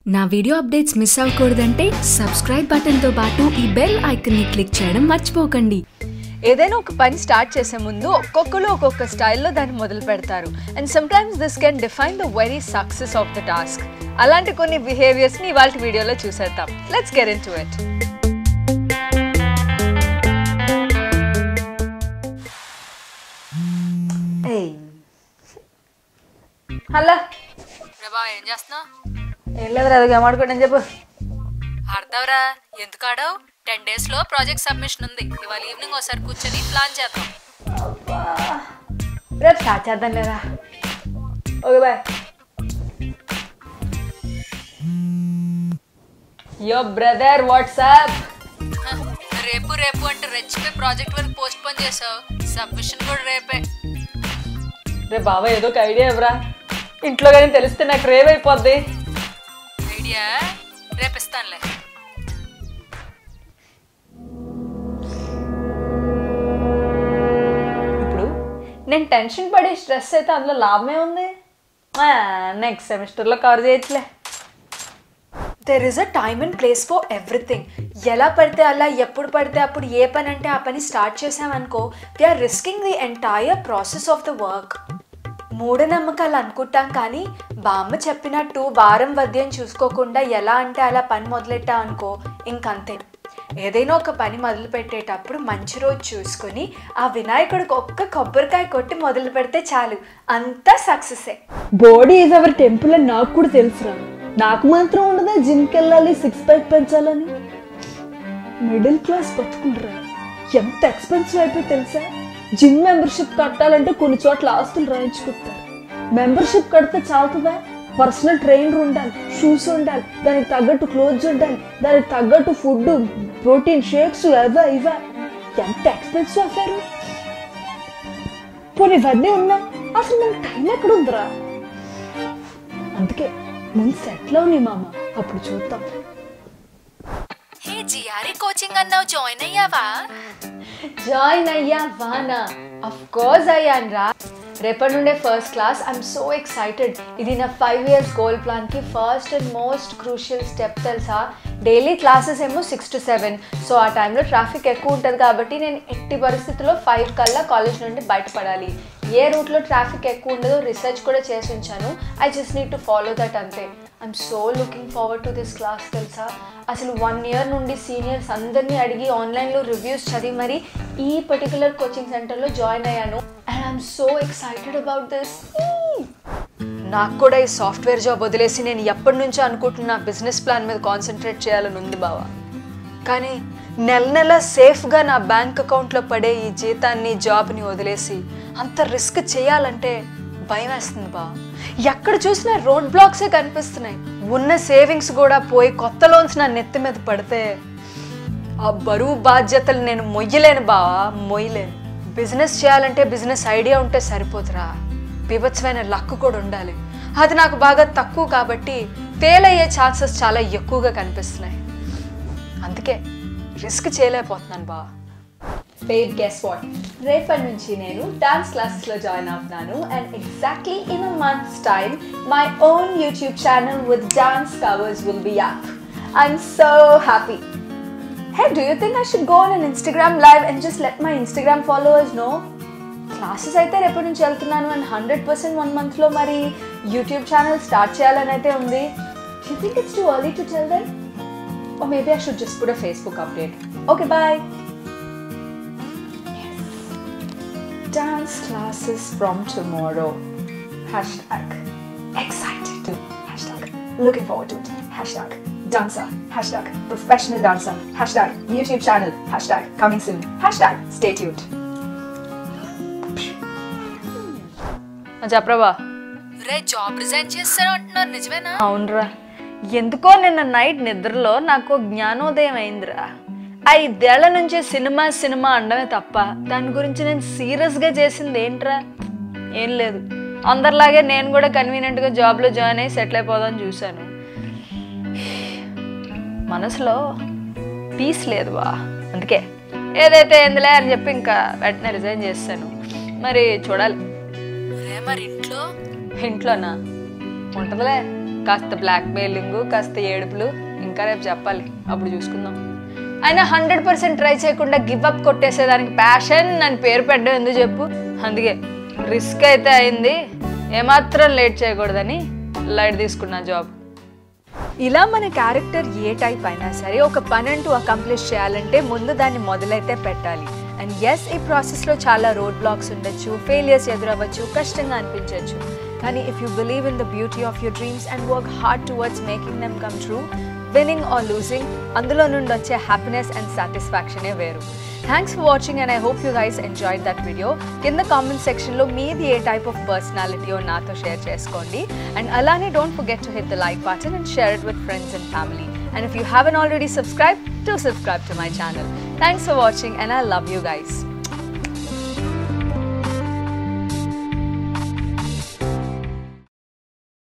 నా video updates miss అవ్వకూడదంటే subscribe బటన్తో పాటు ఈ బెల్ ఐకన్ని క్లిక్ చేయడం మర్చిపోకండి ఏదైనా ఒక పని స్టార్ట్ చేసే ముందు ఒక్కొక్కరు ఒక్కొక్క స్టైల్లో దాన్ని మొదలు పెడతారు and sometimes this can define the very success of the task అలాంటి కొన్ని బిహేవియర్స్ని ఇవాళ వీడియోలో చూసేద్దాం let's get into it hello Prabha ఏం చేస్తున్నావు ఏం లేదు అది ఏమాడుకోండి చెప్పు ఆడతావురా ఎందుకు ఆడవు టెన్ డేస్ లో ప్రాజెక్ట్ సబ్మిషన్ ఉంది ఇవాళ ఈవినింగ్ ఒకసారి కూర్చొని ప్లాన్ చేద్దాం రేపు స్టార్ట్ చేద్దాం లేదా okay bye yo brother what's up హ, రేపు రేపు అంటే రెచ్చిపోయి ప్రాజెక్ట్ వరకు పోస్ట్ పోన్ చేసావు సబ్మిషన్ కూడా రేపే రే బాబా ఏదో ఒక ఐడియా ఇవ్వరా ఇంట్లో కానీ తెలిస్తే నాకు రేవ్ అయిపోద్ది ఐడియా రేపు ఇస్తానులే ఇప్పుడు నేను టెన్షన్ పడి స్ట్రెస్ అయితే అందులో లాభమే ఉంది నెక్స్ట్ సెమిస్టర్లో కవర్ చేయొచ్చులే there is a time and place for everything ఎలా పడితే అలా ఎప్పుడు పడితే అప్పుడు ఏ పని అంటే ఆ పని స్టార్ట్ చేసామనుకో we're risking the entire process of the work మూఢనమ్మకాలు అనుకుంటాం కానీ బామ్మ చెప్పినట్టు వారం వద్యం చూసుకోకుండా ఎలా అంటే అలా పని మొదలెట్టా అనుకో ఇంకంతే ఏదైనా ఒక పని మొదలు పెట్టేటప్పుడు మంచి రోజు చూసుకొని ఆ వినాయకుడికి ఒక్క కొబ్బరికాయ కొట్టి మొదలు పెడితే చాలు అంతా సక్సెసే బాడీ ఈజ్ అవర్ టెంపుల్ అని నాకు కూడా తెలుసురా నాకు మాత్రం ఉండదా జిమ్కి వెళ్ళాలి సిక్స్ ప్యాక్ పెంచాలని మిడిల్ క్లాస్ బతుకుంటారా ఎంత ఎక్స్పెన్సివ్ అయిపోయి తెలుసా జిమ్ మెంబర్షిప్ కట్టాలంటే కొన్ని చోట్ల ఆస్తులు రాయించుకుంటారు మెంబర్షిప్ కడితే చాలుతుందా పర్సనల్ ట్రైనర్ ఉండాలి షూస్ ఉండాలి దానికి తగ్గట్టు క్లోత్స్ ఉండాలి దానికి తగ్గట్టు ఫుడ్ ప్రోటీన్ షేక్స్ అవా ఇవా ఎంత ఎక్స్పెన్సివ్ అఫేరు పోనీ ఇవన్నీ ఉన్నా అసలు మనకు టైం ఎక్కడ ఉందిరా అందుకే ముందు సెటిల్ అవు నీ మామ అప్పుడు చూద్దాం హే జిఆర్ఈ కోచింగ్ అన్నావు జాయిన్ అయ్యావా జాయిన్ అయ్యా వానా అఫ్ కోర్స్ అయ్యాను రా రేపటి నుండే first class I'm so excited ఇది నా ఫైవ్ ఇయర్స్ గోల్ ప్లాన్కి first and most crucial step తెలుసా డైలీ క్లాసెస్ ఏమో సిక్స్ టు సెవెన్ సో ఆ టైంలో ట్రాఫిక్ ఎక్కువ ఉంటుంది కాబట్టి నేను ఎట్టి పరిస్థితుల్లో ఫైవ్ కల్లా కాలేజ్ నుండి బయటపడాలి ఏ రూట్లో ట్రాఫిక్ ఎక్కువ ఉండదో రీసెర్చ్ కూడా చేసి ఉంచాను I just need to follow that అంతే I'm so looking forward to this class తెలుసా అసలు వన్ ఇయర్ నుండి సీనియర్స్ అందరినీ అడిగి ఆన్లైన్లో రివ్యూస్ చదివి మరి ఈ పర్టికులర్ కోచింగ్ సెంటర్లో జాయిన్ అయ్యాను and I'm so excited about this నాకు కూడా ఈ సాఫ్ట్వేర్ జాబ్ వదిలేసి నేను ఎప్పటి నుంచో అనుకుంటున్న బిజినెస్ ప్లాన్ మీద కాన్సన్ట్రేట్ చేయాలని ఉంది బావా కానీ నెల నెల సేఫ్గా నా బ్యాంక్ అకౌంట్లో పడే ఈ జీతాన్ని జాబ్ని వదిలేసి అంత రిస్క్ చేయాలంటే భయం వేస్తుంది బా ఎక్కడ చూసినా రోడ్ బ్లాక్సే కనిపిస్తున్నాయి ఉన్న సేవింగ్స్ కూడా పోయి కొత్త లోన్స్ నా నెత్తి మీద పడితే ఆ బరువు బాధ్యతలు నేను మొయ్యలేను బావా మొయ్యలేను బిజినెస్ చేయాలంటే బిజినెస్ ఐడియా ఉంటే సరిపోతురా బీభత్సమైన లక్ కూడా ఉండాలి అది నాకు బాగా తక్కువ కాబట్టి ఫెయిల్ అయ్యే ఛాన్సెస్ చాలా ఎక్కువగా కనిపిస్తున్నాయి అందుకే రిస్క్ చేయలేకపోతున్నాను బా బేబ్ గెస్ వాట్ రేపటి నుంచి నేను డాన్స్ క్లాసెస్లో జాయిన్ అవుతున్నాను and exactly in a months time my own YouTube channel with dance covers will be up I'm so happy Hey, do you think I should go on an Instagram live and just let my Instagram followers know? Classes అయితే రేపటి నుంచి వెళ్తున్నాను and hundred percent one మంత్లో మరి YouTube channel start చేయాలని అయితే ఉంది you think it's too early to tell then oh maybe I should just put a Facebook update okay bye Dance classes from tomorrow. Hashtag excited. Hashtag looking forward to it. Hashtag dancer. Hashtag professional dancer. Hashtag YouTube channel. Hashtag coming soon. Hashtag stay tuned. చెప్పరాబా రే job resign చేస్తాను అంటున్నారు నిజమేనా అవునరా ఎందుకో నిన్న night నిద్రలో నాకు జ్ఞానోదయం అయిందిరా ఐదేళ్ల నుంచి సినిమా సినిమా అనడమే తప్ప దాని గురించి నేను సీరియస్గా చేసింది ఏంట్రా ఏం లేదు అందరిలాగే నేను కూడా కన్వీనియంట్గా జాబ్లో జాయిన్ అయ్యి సెటిల్ అయిపోదామని చూశాను మనసులో పీస్ లేదు బా అందుకే ఏదైతే ఏందిలే అని చెప్పి ఇంకా వెంటనే రిజైన్ చేస్తాను మరి చూడాలి రే మరి ఇంట్లో ఇంట్లోనా ఉంటుందిలే కాస్త బ్లాక్ మెయిలింగ్ కాస్త ఏడుపులు ఇంకా రేపు చెప్పాలి అప్పుడు చూసుకుందాం అయినా హండ్రెడ్ పర్సెంట్ ట్రై చేయకుండా గివ్ అప్ కొట్టేసేదానికి ప్యాషన్ అని పేరు పెట్టడం ఎందుకు చెప్పు అందుకే రిస్క్ అయితే అయింది ఏమాత్రం లేట్ చేయకూడదని లైట్ తీసుకున్నా జాబ్ ఇలా మన క్యారెక్టర్ ఏ టైప్ అయినా సరే ఒక పని అంటూ అకంప్లిష్ చేయాలంటే ముందు దాన్ని మొదలైతే పెట్టాలి అండ్ ఎస్ ఈ ప్రాసెస్లో చాలా రోడ్ బ్లాక్స్ ఉండొచ్చు ఫెయిలియర్స్ ఎదురవ్వచ్చు కష్టంగా అనిపించవచ్చు కానీ if you believe in the beauty of your dreams and work hard towards making them come true winning or losing అందులో నుండి వచ్చే హ్యాపీనెస్ అండ్ సాటిస్ఫాక్షనే వేరు thanks for watching and I hope you guys enjoyed that video కింద comment సెక్షన్లో మీది ఏ type of పర్సనాలిటీయో నాతో share చేసుకోండి అండ్ అలానే don't forget to hit the like button and share it with friends and family and if you haven't already subscribe to subscribe to my channel thanks for watching and I love you guys